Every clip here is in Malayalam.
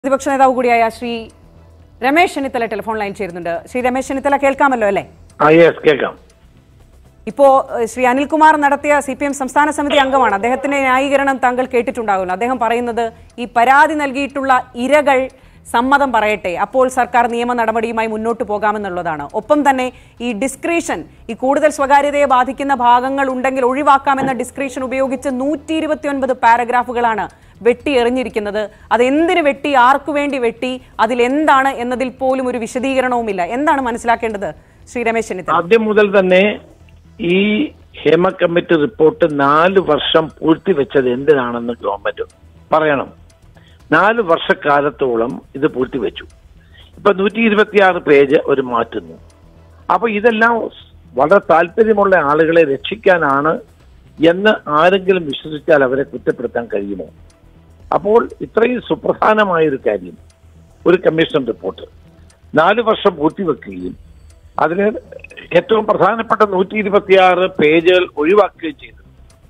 പ്രതിപക്ഷ നേതാവ് കൂടിയായ ശ്രീ രമേശ് ചെന്നിത്തല ടെലിഫോൺ ലൈൻ ചേരുന്നുണ്ട് ശ്രീ രമേശ് ചെന്നിത്തല കേൾക്കാമല്ലോ അല്ലേ ആ യെസ് കേൾക്കാം ഇപ്പോ ഏഹ്, ശ്രീ അനിൽകുമാർ നടത്തിയ സി പി എം സംസ്ഥാന സമിതി അംഗമാണ് അദ്ദേഹത്തിന്റെ ന്യായീകരണം താങ്കൾ കേട്ടിട്ടുണ്ടാകുമല്ലോ അദ്ദേഹം പറയുന്നത് ഈ പരാതി നൽകിയിട്ടുള്ള ഇരകൾ സമ്മതം പറയട്ടെ അപ്പോൾ സർക്കാർ നിയമ നടപടിയുമായി മുന്നോട്ട് പോകാമെന്നുള്ളതാണ് ഒപ്പം തന്നെ ഈ ഡിസ്ക്രീഷൻ ഈ കൂടുതൽ സ്വകാര്യതയെ ബാധിക്കുന്ന ഭാഗങ്ങൾ ഉണ്ടെങ്കിൽ ഒഴിവാക്കാമെന്ന ഡിസ്ക്രീഷൻ ഉപയോഗിച്ച് നൂറ്റി ഇരുപത്തിയൊൻപത് പാരഗ്രാഫുകളാണ് വെട്ടി എറിഞ്ഞിരിക്കുന്നത് അത് എന്തിന് വെട്ടി ആർക്കു വേണ്ടി വെട്ടി അതിൽ എന്താണ് എന്നതിൽ പോലും ഒരു വിശദീകരണവുമില്ല എന്താണ് മനസ്സിലാക്കേണ്ടത് ശ്രീ രമേശ് ചെന്നിത്തല ആദ്യം മുതൽ തന്നെ ഈ ഹേമ കമ്മിറ്റി റിപ്പോർട്ട് നാല് വർഷം പൂഴ്ത്തിവെച്ചത് എന്തിനാണെന്ന് ഗവൺമെന്റ് പറയണം നാല് വർഷക്കാലത്തോളം ഇത് പൂഴ്ത്തിവെച്ചു ഇപ്പൊ നൂറ്റി ഇരുപത്തിയാറ് പേജ് ഒരു മാറ്റുന്നു അപ്പൊ ഇതെല്ലാം വളരെ താല്പര്യമുള്ള ആളുകളെ രക്ഷിക്കാനാണ് എന്ന് ആരെങ്കിലും വിശ്വസിച്ചാൽ അവരെ കുറ്റപ്പെടുത്താൻ കഴിയുമോ അപ്പോൾ ഇത്രയും സുപ്രധാനമായ ഒരു കാര്യം ഒരു കമ്മീഷൻ റിപ്പോർട്ട് നാല് വർഷം പൂർത്തിവെക്കുകയും അതിന് ഏറ്റവും പ്രധാനപ്പെട്ട നൂറ്റി ഇരുപത്തിയാറ് പേജുകൾ ഒഴിവാക്കുകയും ചെയ്തു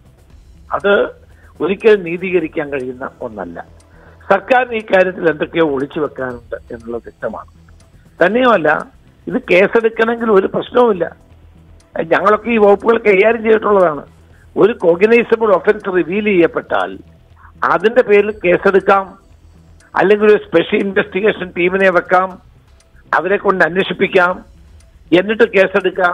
അത് ഒരിക്കലും നീതീകരിക്കാൻ കഴിയുന്ന ഒന്നല്ല സർക്കാരിന് ഈ കാര്യത്തിൽ എന്തൊക്കെയോ ഒളിച്ചു വെക്കാനുണ്ട് എന്നുള്ളത് വ്യക്തമാണ് തന്നെയുമല്ല ഇത് കേസെടുക്കണമെങ്കിൽ ഒരു പ്രശ്നവുമില്ല ഞങ്ങളൊക്കെ ഈ വകുപ്പുകൾ കൈകാര്യം ചെയ്തിട്ടുള്ളതാണ് ഒരു കോഗ്നൈസബിൾ ഒഫൻസ് റിവീൽ ചെയ്യപ്പെട്ടാൽ അതിന്റെ പേരിൽ കേസെടുക്കാം അല്ലെങ്കിൽ ഒരു സ്പെഷ്യൽ ഇൻവെസ്റ്റിഗേഷൻ ടീമിനെ വെക്കാം അവരെ കൊണ്ട് അന്വേഷിപ്പിക്കാം എന്നിട്ട് കേസെടുക്കാം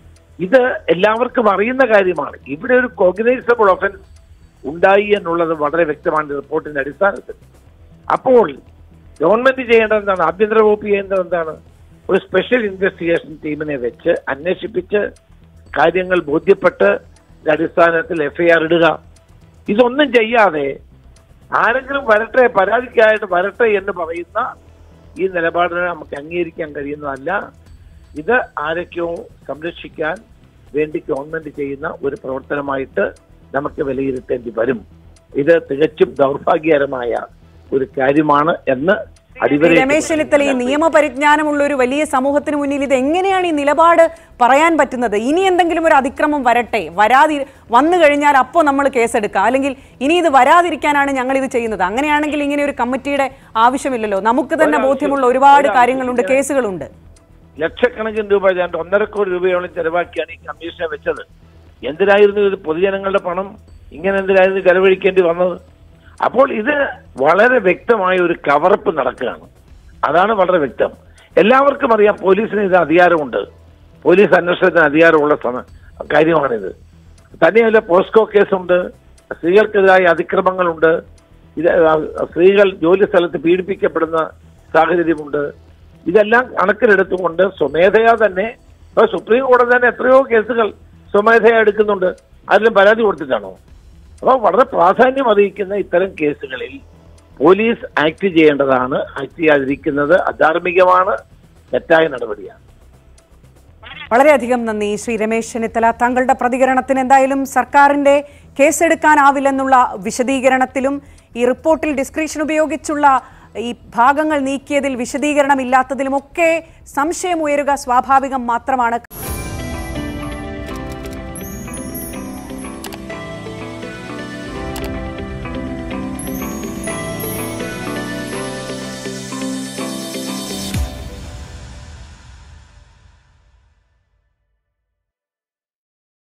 ഇത് എല്ലാവർക്കും അറിയുന്ന കാര്യമാണ് ഇവിടെ ഒരു കോഗ്നൈസബിൾ ഒഫൻസ് ഉണ്ടായി എന്നുള്ളത് വളരെ വ്യക്തമാണ് റിപ്പോർട്ടിന്റെ അടിസ്ഥാനത്തിൽ അപ്പോൾ ഗവൺമെന്റ് ചെയ്യേണ്ടത് എന്താണ് ആഭ്യന്തര വകുപ്പ് ചെയ്യേണ്ടത് എന്താണ് ഒരു സ്പെഷ്യൽ ഇൻവെസ്റ്റിഗേഷൻ ടീമിനെ വെച്ച് അന്വേഷിപ്പിച്ച് കാര്യങ്ങൾ ബോധ്യപ്പെട്ട് ഇതിന്റെ അടിസ്ഥാനത്തിൽ എഫ്ഐആർ ഇടുക ഇതൊന്നും ചെയ്യാതെ ആരെങ്കിലും വരട്ടെ പരാതിക്കായിട്ട് വരട്ടെ എന്ന് പറയുന്ന ഈ നിലപാടിനെ നമുക്ക് അംഗീകരിക്കാൻ കഴിയുന്നതല്ല ഇത് ആരൊക്കെയോ സംരക്ഷിക്കാൻ വേണ്ടി ഗവൺമെന്റ് ചെയ്യുന്ന ഒരു പ്രവർത്തനമായിട്ട് നമുക്ക് വിലയിരുത്തേണ്ടി വരും ഇത് തികച്ചും ദൗർഭാഗ്യകരമായ ഒരു കാര്യമാണ് എന്ന് അടിവരെ രമേശ് ചെന്നിത്തല ഈ നിയമപരിജ്ഞാനമുള്ള ഒരു വലിയ സമൂഹത്തിന് മുന്നിൽ ഇത് എങ്ങനെയാണ് ഈ നിലപാട് പറയാൻ പറ്റുന്നത് ഇനി എന്തെങ്കിലും ഒരു അതിക്രമം വരട്ടെ വരാതി വന്നു കഴിഞ്ഞാൽ അപ്പോൾ നമ്മൾ കേസെടുക്കാം അല്ലെങ്കിൽ ഇനി ഇത് വരാതിരിക്കാനാണ് ഞങ്ങൾ ഇത് ചെയ്യുന്നത് അങ്ങനെയാണെങ്കിൽ ഇങ്ങനെ ഒരു കമ്മിറ്റിയുടെ ആവശ്യമില്ലല്ലോ നമുക്ക് തന്നെ ബോധ്യമുള്ള ഒരുപാട് കാര്യങ്ങളുണ്ട് കേസുകളുണ്ട് ലക്ഷക്കണക്കിന് രൂപ ഏതാണ്ട് ഒന്നര കോടി രൂപയോളം ചെലവാക്കിയാണ് ഈ കമ്മീഷനെ വെച്ചത് എന്തിനായിരുന്നു ഇത് പൊതുജനങ്ങളുടെ പണം ഇങ്ങനെ എന്തിനായിരുന്നു ചെലവഴിക്കേണ്ടി വന്നത് അപ്പോൾ ഇത് വളരെ വ്യക്തമായ ഒരു കവറപ്പ് നടക്കുകയാണ് അതാണ് വളരെ വ്യക്തം എല്ലാവർക്കും അറിയാം പോലീസിന് ഇത് അധികാരമുണ്ട് പോലീസ് അന്വേഷണത്തിന് അധികാരമുള്ള സമ കാര്യമാണിത് തന്നെയല്ല പോസ്കോ കേസുണ്ട് സ്ത്രീകൾക്കെതിരായ അതിക്രമങ്ങളുണ്ട് ഇത് സ്ത്രീകൾ ജോലി സ്ഥലത്ത് പീഡിപ്പിക്കപ്പെടുന്ന സാഹചര്യമുണ്ട് ഇതെല്ലാം കണക്കിലെടുത്തുകൊണ്ട് സ്വമേധയാ തന്നെ ഇപ്പൊ സുപ്രീം കോടതി തന്നെ എത്രയോ കേസുകൾ സ്വമേധയാ എടുക്കുന്നുണ്ട് അതിലും പരാതി കൊടുത്തിട്ടാണോ അപ്പോൾ വളരെ പ്രാധാന്യം അറിയിക്കുന്ന ഇത്തരം കേസുകളിൽ പോലീസ് ആക്ട് ചെയ്യേണ്ടതാണ് ആക്ട് ചെയ്യാതിരിക്കുന്നത് അധാർമികമാണ് തെറ്റായ നടപടിയാണ് വളരെയധികം നന്ദി ശ്രീ രമേശ് ചെന്നിത്തല താങ്കളുടെ പ്രതികരണത്തിന് എന്തായാലും സർക്കാരിന്റെ കേസെടുക്കാനാവില്ലെന്നുള്ള വിശദീകരണത്തിലും ഈ റിപ്പോർട്ടിൽ ഡിസ്ക്രിപ്ഷൻ ഉപയോഗിച്ചുള്ള ഈ ഭാഗങ്ങൾ നീക്കിയതിൽ വിശദീകരണമില്ലാത്തതിലുമൊക്കെ സംശയമുയരുക സ്വാഭാവികം മാത്രമാണ്